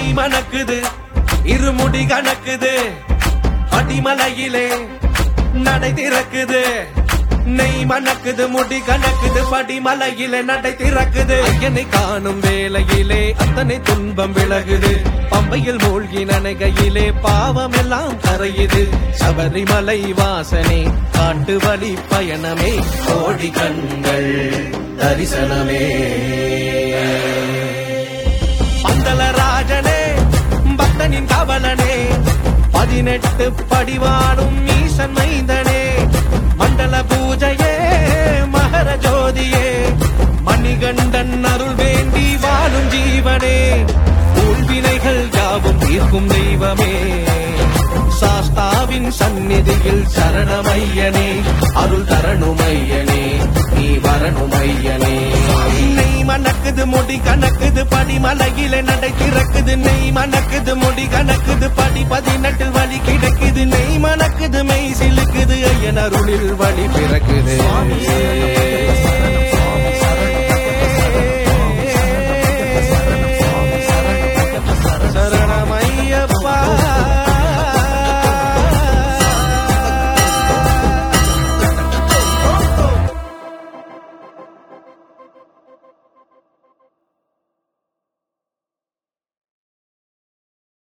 நெய் மணக்குது இருமுடி கணக்குது அடிமலையிலே நடை திறக்குது நெய் மணக்குது முடி கணக்குது படிமலையிலே நடை திறக்குது ஐயனை காணும் வேளையிலே அத்தனை துன்பம் விலகுது பம்பையில் மூழ்கி நனைகையிலே பாவம் எல்லாம் கரையுது சபரிமலை வாசனே காட்டு வழி பயணமே கோடி கண்கள் தரிசனமே பந்தலராஜனே பக்தனின் கவலனே பதினெட்டு படிவாடும் ஈசன் மைந்தனே மண்டல பூஜையே மகர ஜோதியே மணிகண்டன் அருள் வேண்டி வாழும் ஜீவனே ஊழ்வினைகள் யாவும் தீர்க்கும் தெய்வமே சாஸ்தாவின் சந்நிதியில் சரணமையனே அருள் தரணுமையனே நீ வரணுமையனே நெய் மணக்குது முடி கணக்குது படிமலையில நடை திறக்குது நெய் மணக்குது முடி கணக்குது படி பதினெட்டில் வழி கிடக்குது நெய் மணக்குது மெய் சிலுக்குது ஐயன் அருளில் வழி பிறக்குது